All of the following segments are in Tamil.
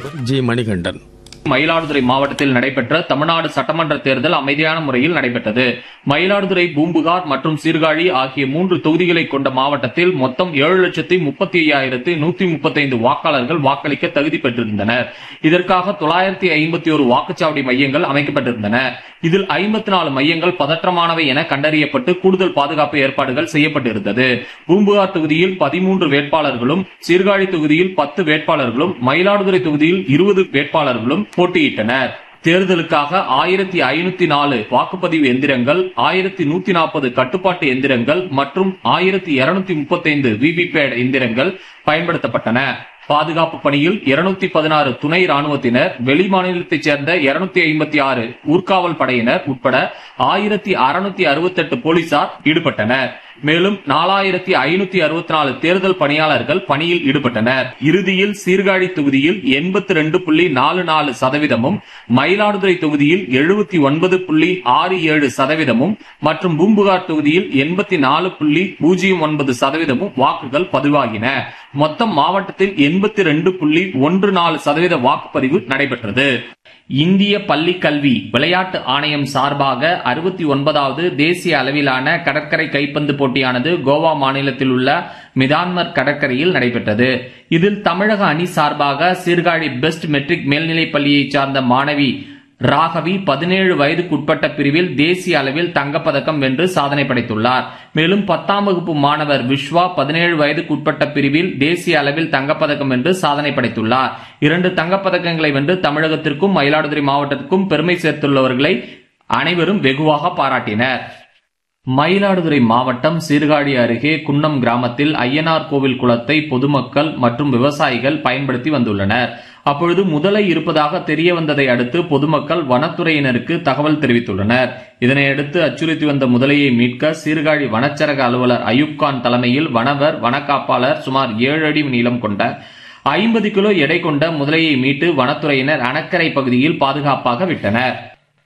ஜி மணிகண்டன் மயிலாடுதுறை மாவட்டத்தில் நடைபெற்ற தமிழ்நாடு சட்டமன்ற தேர்தல் அமைதியான முறையில் நடைபெற்றது மயிலாடுதுறை பூம்புகார் மற்றும் சீர்காழி ஆகிய மூன்று தொகுதிகளை கொண்ட மாவட்டத்தில் மொத்தம் ஏழு லட்சத்தி முப்பத்தி ஐயாயிரத்தி நூத்தி முப்பத்தைந்து வாக்காளர்கள் வாக்களிக்க தகுதி பெற்றிருந்தனர் இதற்காக தொள்ளாயிரத்தி ஐம்பத்தி ஒரு வாக்குச்சாவடி மையங்கள் அமைக்கப்பட்டிருந்தன இதில் ஐம்பத்தி நாலு மையங்கள் பதற்றமானவை என கண்டறியப்பட்டு கூடுதல் பாதுகாப்பு ஏற்பாடுகள் செய்யப்பட்டிருந்தது பூம்புகார் தொகுதியில் பதிமூன்று வேட்பாளர்களும் சீர்காழி தொகுதியில் பத்து வேட்பாளர்களும் மயிலாடுதுறை தொகுதியில் இருபது வேட்பாளர்களும் போட்டியிட்டனர் தேர்தலுக்காக ஆயிரத்தி ஐநூத்தி நாலு வாக்குப்பதிவு எந்திரங்கள் ஆயிரத்தி நூத்தி நாற்பது கட்டுப்பாட்டு எந்திரங்கள் மற்றும் ஆயிரத்தி இருநூத்தி முப்பத்தைந்து விவிபேட் எந்திரங்கள் பயன்படுத்தப்பட்டன பாதுகாப்பு பணியில் இருநூத்தி பதினாறு துணை ராணுவத்தினர் வெளி மாநிலத்தைச் சேர்ந்த இருநூத்தி ஐம்பத்தி ஆறு ஊர்காவல் படையினர் உட்பட ஆயிரத்தி அறுநூத்தி அறுபத்தெட்டு போலீசார் ஈடுபட்டனர் மேலும் நாலாயிரத்தி ஐநூத்தி அறுபத்தி நாலு தேர்தல் பணியாளர்கள் பணியில் ஈடுபட்டனர் இறுதியில் சீர்காழி தொகுதியில் எண்பத்தி ரெண்டு புள்ளி நாலு நாலு சதவீதமும் மயிலாடுதுறை தொகுதியில் எழுபத்தி ஒன்பது புள்ளி ஆறு ஏழு சதவீதமும் மற்றும் பூம்புகார் தொகுதியில் எண்பத்தி நாலு புள்ளி பூஜ்ஜியம் ஒன்பது சதவீதமும் வாக்குகள் பதிவாகின மொத்தம் மாவட்டத்தில் எண்பத்தி ரெண்டு புள்ளி ஒன்று நாலு சதவீத வாக்குப்பதிவு நடைபெற்றது இந்திய பள்ளி கல்வி விளையாட்டு ஆணையம் சார்பாக அறுபத்தி ஒன்பதாவது தேசிய அளவிலான கடற்கரை கைப்பந்து போட்டியானது கோவா மாநிலத்தில் உள்ள மிதான்மர் கடற்கரையில் நடைபெற்றது இதில் தமிழக அணி சார்பாக சீர்காழி பெஸ்ட் மெட்ரிக் மேல்நிலைப் பள்ளியைச் சார்ந்த மாணவி ராகவி பதினேழு வயதுக்குட்பட்ட பிரிவில் தேசிய அளவில் தங்கப்பதக்கம் வென்று சாதனை படைத்துள்ளார் மேலும் பத்தாம் வகுப்பு மாணவர் விஸ்வா பதினேழு வயதுக்குட்பட்ட பிரிவில் தேசிய அளவில் தங்கப்பதக்கம் வென்று சாதனை படைத்துள்ளார் இரண்டு தங்கப்பதக்கங்களை வென்று தமிழகத்திற்கும் மயிலாடுதுறை மாவட்டத்திற்கும் பெருமை சேர்த்துள்ளவர்களை அனைவரும் வெகுவாக பாராட்டினர் மயிலாடுதுறை மாவட்டம் சீர்காழி அருகே குன்னம் கிராமத்தில் ஐயனார் கோவில் குளத்தை பொதுமக்கள் மற்றும் விவசாயிகள் பயன்படுத்தி வந்துள்ளனர் அப்பொழுது முதலை இருப்பதாக தெரிய வந்ததை அடுத்து பொதுமக்கள் வனத்துறையினருக்கு தகவல் தெரிவித்துள்ளனர் இதனையடுத்து அச்சுறுத்தி வந்த முதலையை மீட்க சீர்காழி வனச்சரக அலுவலர் அயூப் கான் தலைமையில் வனவர் வனக்காப்பாளர் சுமார் ஏழு அடி நீளம் கொண்ட ஐம்பது கிலோ எடை கொண்ட முதலையை மீட்டு வனத்துறையினர் அணக்கரை பகுதியில் பாதுகாப்பாக விட்டனர்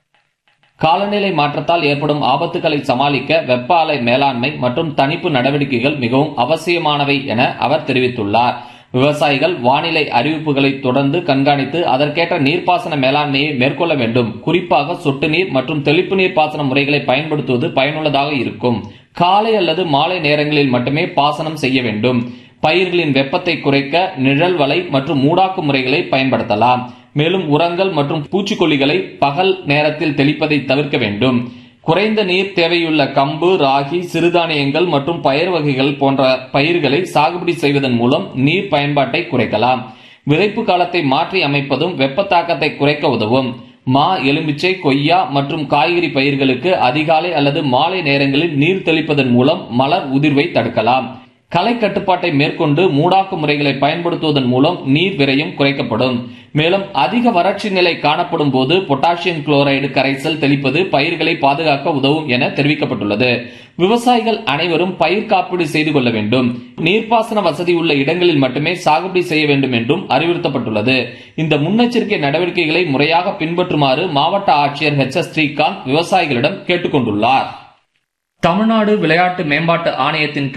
காலநிலை மாற்றத்தால் ஏற்படும் ஆபத்துகளை சமாளிக்க வெப்ப அலை மேலாண்மை மற்றும் தணிப்பு நடவடிக்கைகள் மிகவும் அவசியமானவை என அவர் தெரிவித்துள்ளார் விவசாயிகள் வானிலை அறிவிப்புகளை தொடர்ந்து கண்காணித்து அதற்கேற்ற நீர்ப்பாசன மேலாண்மையை மேற்கொள்ள வேண்டும் குறிப்பாக சொட்டு நீர் மற்றும் தெளிப்பு நீர் பாசன முறைகளை பயன்படுத்துவது பயனுள்ளதாக இருக்கும் காலை அல்லது மாலை நேரங்களில் மட்டுமே பாசனம் செய்ய வேண்டும் பயிர்களின் வெப்பத்தை குறைக்க நிழல் வலை மற்றும் மூடாக்கு முறைகளை பயன்படுத்தலாம் மேலும் உரங்கள் மற்றும் பூச்சிக்கொல்லிகளை பகல் நேரத்தில் தெளிப்பதை தவிர்க்க வேண்டும் குறைந்த நீர் தேவையுள்ள கம்பு ராகி சிறுதானியங்கள் மற்றும் பயிர் வகைகள் போன்ற பயிர்களை சாகுபடி செய்வதன் மூலம் நீர் பயன்பாட்டை குறைக்கலாம் விதைப்பு காலத்தை மாற்றி அமைப்பதும் வெப்ப தாக்கத்தை குறைக்க உதவும் மா எலுமிச்சை கொய்யா மற்றும் காய்கறி பயிர்களுக்கு அதிகாலை அல்லது மாலை நேரங்களில் நீர் தெளிப்பதன் மூலம் மலர் உதிர்வை தடுக்கலாம் களை கட்டுப்பாட்டை மேற்கொண்டு மூடாக்கு முறைகளை பயன்படுத்துவதன் மூலம் நீர் விரயம் குறைக்கப்படும் மேலும் அதிக வறட்சி நிலை காணப்படும் போது பொட்டாசியம் குளோரைடு கரைசல் தெளிப்பது பயிர்களை பாதுகாக்க உதவும் என தெரிவிக்கப்பட்டுள்ளது விவசாயிகள் அனைவரும் பயிர் காப்பீடு செய்து கொள்ள வேண்டும் நீர்ப்பாசன வசதி உள்ள இடங்களில் மட்டுமே சாகுபடி செய்ய வேண்டும் என்றும் அறிவுறுத்தப்பட்டுள்ளது இந்த முன்னெச்சரிக்கை நடவடிக்கைகளை முறையாக பின்பற்றுமாறு மாவட்ட ஆட்சியர் ஹெச் எஸ் ஸ்ரீகாந்த் விவசாயிகளிடம் கேட்டுக் கொண்டுள்ளார் தமிழ்நாடு விளையாட்டு மேம்பாட்டு ஆணையத்தின்